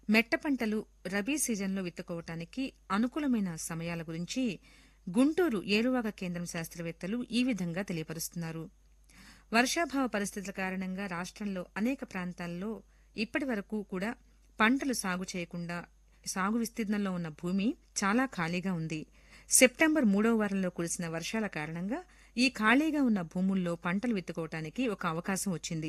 మెట్ట పంటలు రబీ సీజన్లో విత్తుకోవటానికి అనుకూలమైన సమయాల గురించి గుంటూరు ఏరువాక కేంద్రం శాస్త్రవేత్తలు ఈ విధంగా తెలియపరుస్తున్నారు వర్షాభావ పరిస్థితుల కారణంగా రాష్ట్రంలో అనేక ప్రాంతాల్లో ఇప్పటి వరకు కూడా పంటలు సాగు చేయకుండా సాగు విస్తీర్ణంలో ఉన్న భూమి చాలా ఖాళీగా ఉంది సెప్టెంబర్ మూడవ వారంలో కురిసిన వర్షాల కారణంగా ఈ ఖాళీగా ఉన్న భూముల్లో పంటలు విత్తుకోవటానికి ఒక అవకాశం వచ్చింది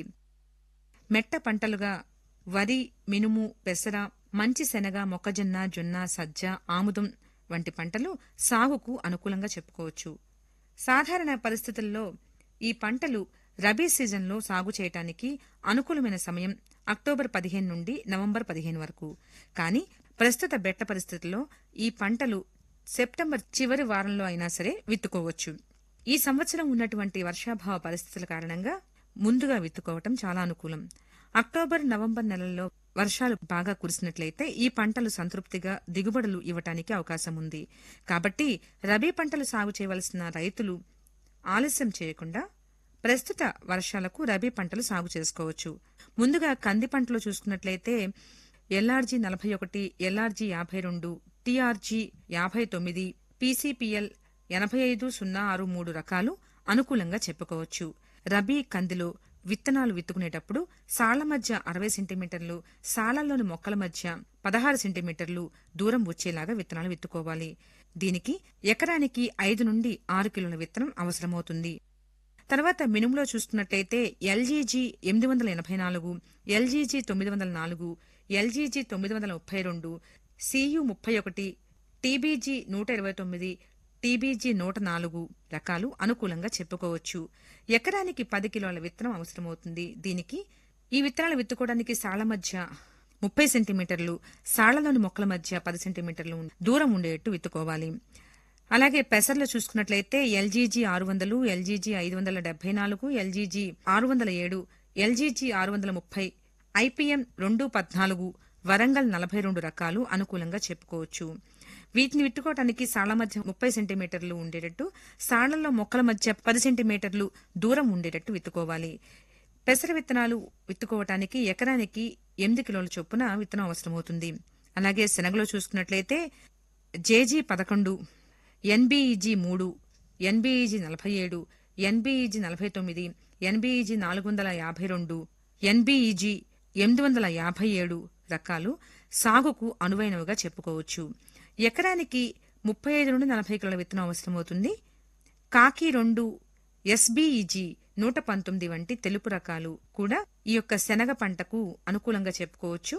మెట్ట పంటలుగా వరి మినుము పెసర మంచి శనగ మొక్కజొన్న జొన్న సజ్జ ఆముదం వంటి పంటలు సాగుకు అనుకూలంగా చెప్పుకోవచ్చు సాధారణ పరిస్థితుల్లో ఈ పంటలు రబీ సీజన్లో సాగు చేయటానికి అనుకూలమైన సమయం అక్టోబర్ పదిహేను నుండి నవంబర్ పదిహేను వరకు కానీ ప్రస్తుత బెట్ట పరిస్థితుల్లో ఈ పంటలు సెప్టెంబర్ చివరి వారంలో అయినా సరే విత్తుకోవచ్చు ఈ సంవత్సరం ఉన్నటువంటి వర్షాభావ పరిస్థితుల కారణంగా ముందుగా విత్తుకోవటం చాలా అనుకూలం అక్టోబర్ నవంబర్ నెలల్లో వర్షాలు బాగా కురిసినట్లయితే ఈ పంటలు సంతృప్తిగా దిగుబడులు ఇవ్వటానికి అవకాశం ఉంది కాబట్టి రబీ పంటలు సాగు చేయవలసిన రైతులు ఆలస్యం చేయకుండా ప్రస్తుత వర్షాలకు రబీ పంటలు సాగు చేసుకోవచ్చు ముందుగా కంది పంటలు చూసుకున్నట్లయితే ఎల్ఆర్జీ నలభై ఒకటి ఎల్ఆర్జీ యాభై రెండు టీఆర్జీ యాభై తొమ్మిది పీసీపీఎల్ ఎనభై ఐదు సున్నా ఆరు మూడు రకాలు అనుకూలంగా చెప్పుకోవచ్చు రబీ కందిలో విత్తనాలు విత్తుకునేటప్పుడు సాళ్ల మధ్య అరవై సెంటీమీటర్లు సాళ్లలోని మొక్కల మధ్య పదహారు సెంటీమీటర్లు దూరం వచ్చేలాగా విత్తనాలు విత్తుకోవాలి దీనికి ఎకరానికి ఐదు నుండి ఆరు కిలోల విత్తనం అవసరమవుతుంది తర్వాత మినుములో చూసుకున్నట్లయితే ఎల్జీజీ ఎనిమిది వందల ఎనభై నాలుగు ఎల్జీజీ తొమ్మిది వందల నాలుగు ఎల్జీజీ తొమ్మిది వందల ముప్పై రెండు సియు ముప్పై ఒకటి టీబీజీ నూట ఇరవై తొమ్మిది టీబీజీ నూట నాలుగు రకాలు అనుకూలంగా చెప్పుకోవచ్చు ఎకరానికి పది కిలోల విత్తనం అవసరమవుతుంది దీనికి ఈ విత్తనాలు విత్తుకోవడానికి సాళ్ల మధ్య ముప్పై సెంటీమీటర్లు సాళ్లలోని మొక్కల మధ్య పది సెంటీమీటర్లు దూరం ఉండేట్టు విత్తుకోవాలి అలాగే పెసర్లు చూసుకున్నట్లయితే ఎల్జీజీ ఆరు వందలు ఎల్జీజీ ఐదు వందల డెబ్బై నాలుగు ఎల్జీజీ ఆరు వందల ఏడు ఎల్జీజీ ఆరు వందల ముప్పై ఐపీఎం రెండు పద్నాలుగు వరంగల్ నలభై రెండు రకాలు అనుకూలంగా చెప్పుకోవచ్చు వీటిని విట్టుకోవటానికి సాళ్ల మధ్య ముప్పై సెంటీమీటర్లు ఉండేటట్టు సాళ్లలో మొక్కల మధ్య పది సెంటీమీటర్లు దూరం ఉండేటట్టు విత్తుకోవాలి పెసర విత్తనాలు విత్తుకోవటానికి ఎకరానికి ఎనిమిది కిలోల చొప్పున విత్తనం అవసరమవుతుంది అలాగే శనగలో చూసుకున్నట్లయితే జేజీ పదకొండు ఎన్బీఈజీ మూడు ఎన్బీఈజీ నలభై ఏడు ఎన్బీఈజీ నలభై తొమ్మిది ఎన్బీఈజీ నాలుగు వందల యాభై రెండు ఎన్బీఈజీ ఎనిమిది వందల యాభై ఏడు రకాలు సాగుకు అనువైనవిగా చెప్పుకోవచ్చు ఎకరానికి ముప్పై ఐదు నుండి నలభై కిలోల విత్తనం అవసరమవుతుంది కాకి రెండు ఎస్బీఈజీ నూట పంతొమ్మిది వంటి తెలుపు రకాలు కూడా ఈ యొక్క శనగ పంటకు అనుకూలంగా చెప్పుకోవచ్చు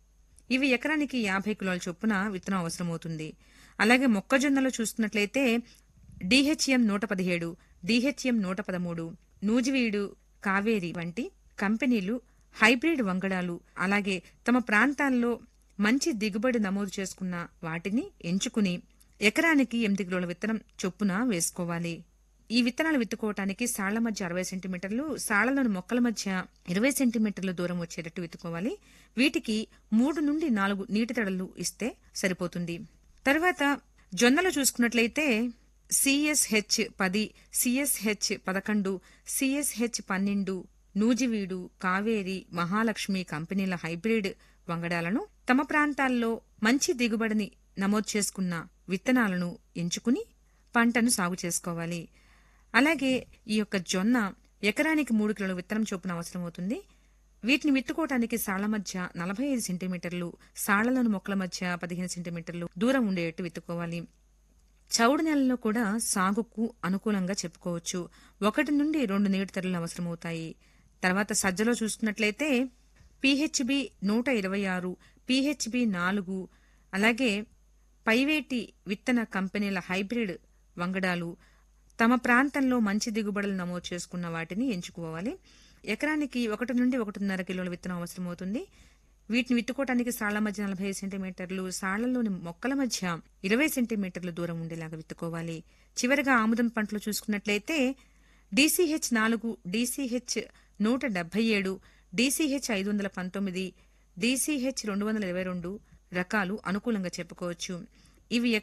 ఇవి ఎకరానికి యాభై కిలోల చొప్పున విత్తనం అవసరమవుతుంది అలాగే మొక్కజొన్నలో చూసుకున్నట్లయితే డిహెచ్ఎం నూట పదిహేడు డిహెచ్ఎం నూట పదమూడు నూజివీడు కావేరి వంటి కంపెనీలు హైబ్రిడ్ వంగడాలు అలాగే తమ ప్రాంతాల్లో మంచి దిగుబడి నమోదు చేసుకున్న వాటిని ఎంచుకుని ఎకరానికి ఎనిమిది కిలోల విత్తనం చొప్పున వేసుకోవాలి ఈ విత్తనాలు విత్తుకోవటానికి సాళ్ల మధ్య అరవై సెంటీమీటర్లు సాళ్లలోని మొక్కల మధ్య ఇరవై సెంటీమీటర్ల దూరం వచ్చేటట్టు విత్తుకోవాలి వీటికి మూడు నుండి నాలుగు నీటి తడలు ఇస్తే సరిపోతుంది తర్వాత జొన్నలు చూసుకున్నట్లయితే సిఎస్హెచ్ పది సిఎస్హెచ్ పదకొండు సిఎస్హెచ్ పన్నెండు నూజివీడు కావేరి మహాలక్ష్మి కంపెనీల హైబ్రిడ్ వంగడాలను తమ ప్రాంతాల్లో మంచి దిగుబడిని నమోదు చేసుకున్న విత్తనాలను ఎంచుకుని పంటను సాగు చేసుకోవాలి అలాగే ఈ యొక్క జొన్న ఎకరానికి మూడు కిలోల విత్తనం చొప్పున అవసరమవుతుంది వీటిని విత్తుకోవటానికి సాళ్ల మధ్య నలభై ఐదు సెంటీమీటర్లు సాళ్లలోని మొక్కల మధ్య పదిహేను సెంటీమీటర్లు దూరం ఉండేట్టు విత్తుకోవాలి చౌడు నెలలో కూడా సాగుకు అనుకూలంగా చెప్పుకోవచ్చు ఒకటి నుండి రెండు నీటి తరలు అవసరమవుతాయి తర్వాత సజ్జలో చూసుకున్నట్లయితే పిహెచ్బి నూట ఇరవై ఆరు పిహెచ్బి నాలుగు అలాగే పైవేటి విత్తన కంపెనీల హైబ్రిడ్ వంగడాలు తమ ప్రాంతంలో మంచి దిగుబడులు నమోదు చేసుకున్న వాటిని ఎంచుకోవాలి ఎకరానికి ఒకటి నుండి ఒకటిన్నర కిలోల విత్తనం అవసరమవుతుంది వీటిని విత్తుకోవటానికి సాళ్ల మధ్య నలభై సెంటీమీటర్లు సాళ్లలోని మొక్కల మధ్య ఇరవై సెంటీమీటర్ల దూరం ఉండేలాగా విత్తుకోవాలి చివరిగా ఆముదం పంటలు చూసుకున్నట్లయితే డీసీహెచ్ నాలుగు డీసీహెచ్ నూట డెబ్బై ఏడు డీసీహెచ్ ఐదు వందల పంతొమ్మిది డీసీహెచ్ రెండు వందల ఇరవై రెండు రకాలు అనుకూలంగా చెప్పుకోవచ్చు ఇవి